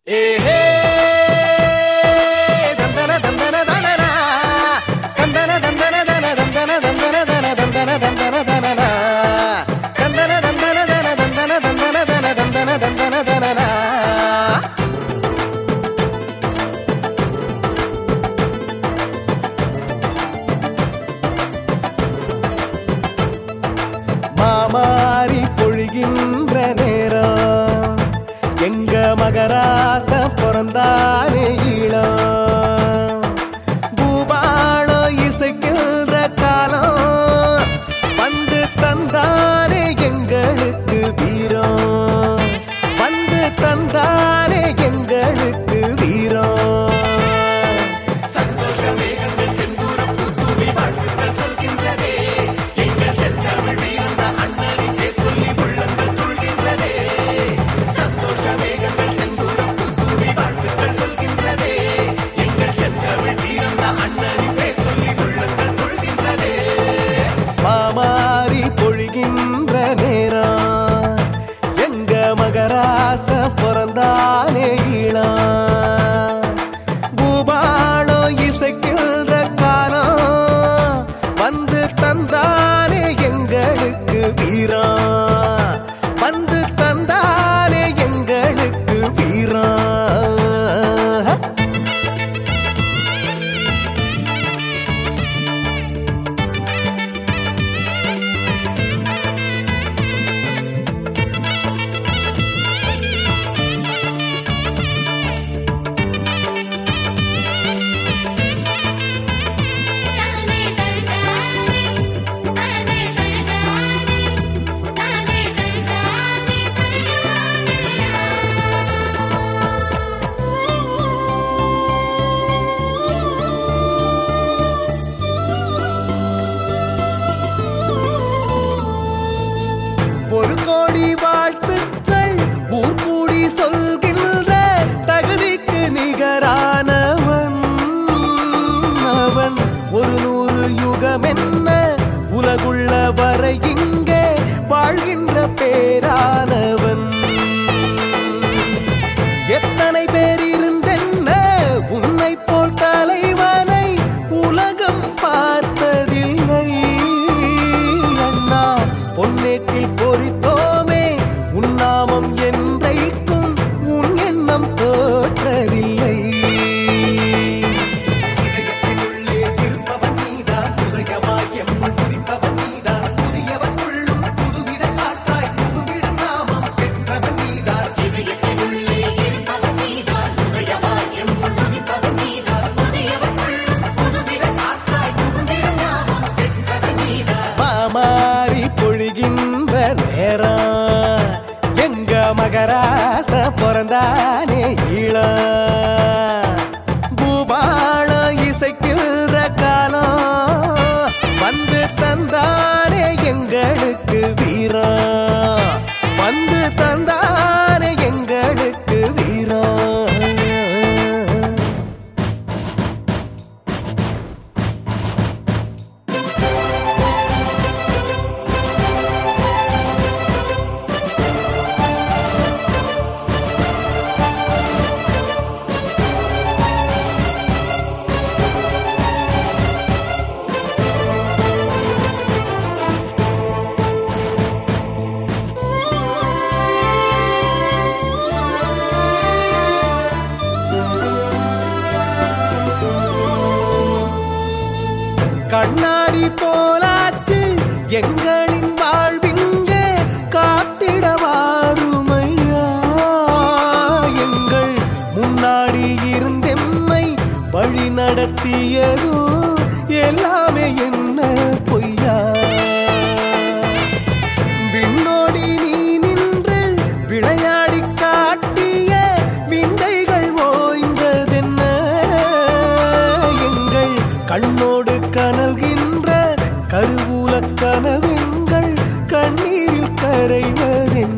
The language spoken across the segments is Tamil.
ஏஹே தந்தன தந்தன தனனா தந்தன தந்தன தன தந்தன தந்தன தன தந்தன தந்தன தனனா தந்தன தந்தன தன தந்தன தந்தன தன தந்தன தந்தன தனனா மாமாரி பொழிகின்ற நேரம் எங்க மகராச பிறந்தானே ஈழம் பூபாளம் இசைக்கின்ற காலம் வந்து தந்தானே எங்களுக்கு வீரம் வந்து தந்தானே எங்களுக்கு வீரம் மாமாரி பொழிகின்ற நேரம் எங்க மகராச பிறந்தானே ஈழம் பூபாளம் இசைக்கின்ற காலம் வந்து தந்தானே எங்களுக்கு வீரம் வந்து தந்தானே எங்களுக்கு வீரம் தானே தந்தானே தானே தந்தானே தானே தந்தானே ஒரு கோடி வாழ்த்துக்கள் ஊர் கூடி சொல்கின்ற தகுதிக்கு நிகரானவன் அவன் ஒரு நூறு யுகம் என்ன உலகுள்ள வரை இங்கே வாழ்கின்ற பேரானவன் எத்தனை பேர் இருந்தென்ன உன்னை போல் தலைவனை உலகம் பார்த்ததில்லை அண்ணா பொன்னேற்றில் பொறித்தோமே உன் நாமம் என்றைக்கும் உன் எண்ணம் தோற்றவில்லை இதயத்தினுள்ளே இருப்பவன் நீதான் இதயமாய் எம்முள் குதிப்பவன் நீதான் புதியவன் உள்ளும் புதுவித காற்றாய் புகுந்திடும் நாமம் பெற்றவன் நீதான் இதயத்தினுள்ளே இருப்பவன் நீதான் உதயமாய் எம்முள் உதிப்பவன் நீதான் புதியவன் உள்ளும் புதுவித காற்றாய் புகுந்திடும் நாமம் பெற்றவன் நீதான் மாமாரி பொழிகின்ற நேரம் எங்க மகராச பிறந்தானே ஈழம் பூபாளம் இசைக்கின்ற காலம் வந்து தந்தானே எங்களுக்கு வீரம் வந்து தந்தானே எங்களுக்கு வீரம் கண்ணாடி போலாச்சு எங்களின் வாழ்விங்க காத்திட வாருமையா எங்கள் முன்னாடி இருந்தெம்மை வழி நடத்தியதும் எல்லாமே என்ன பொய்யா விண்ணோடி நீ நின்று விளையாடி காட்டிய விந்தைகள் ஓய்ந்ததென்ன எங்கள் கண்ணோடு கனல்கின்ற கருவூல கனவெங்கள் கண்ணீரில் கரைவதென்ன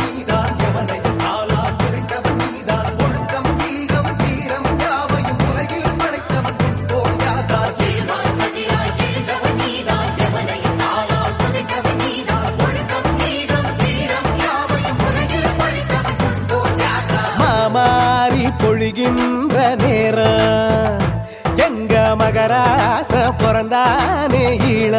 எழுந்தவன் நீதான் எவனை ஆளா உரைத்தவன் நீதான் ஒழுக்கம் ஈகம் வீரம் யாவையும் உலகில் கொள்கின்ற நேரம் எங்க மகராச பிறந்தானே ஈழ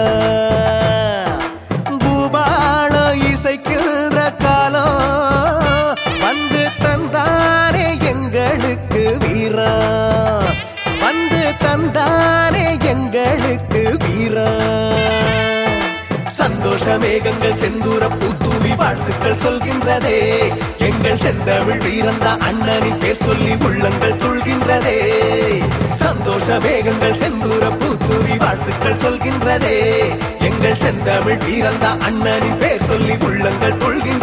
பூபாலம் இசைக்கின்ற காலம் வந்து தந்தானே எங்களுக்கு வீரம் வந்து தந்தானே எங்களுக்கு வீரம் சந்தோஷ மேகங்கள் செந்தூர பூத்தூவி வாழ்த்துக்கள் சொல்கின்றதே எங்கள் செந்தமிழ் வீரந்தா அண்ணனின் பேர் சொல்லி உள்ளங்கள் துள்கின்றதே சந்தோஷ மேகங்கள் செந்தூர பூத்தூவி வாழ்த்துக்கள் சொல்கின்றதே எங்கள் செந்தமிழ் வீரந்தா அண்ணனின் பேர் சொல்லி உள்ளங்கள் துள்கின்றதே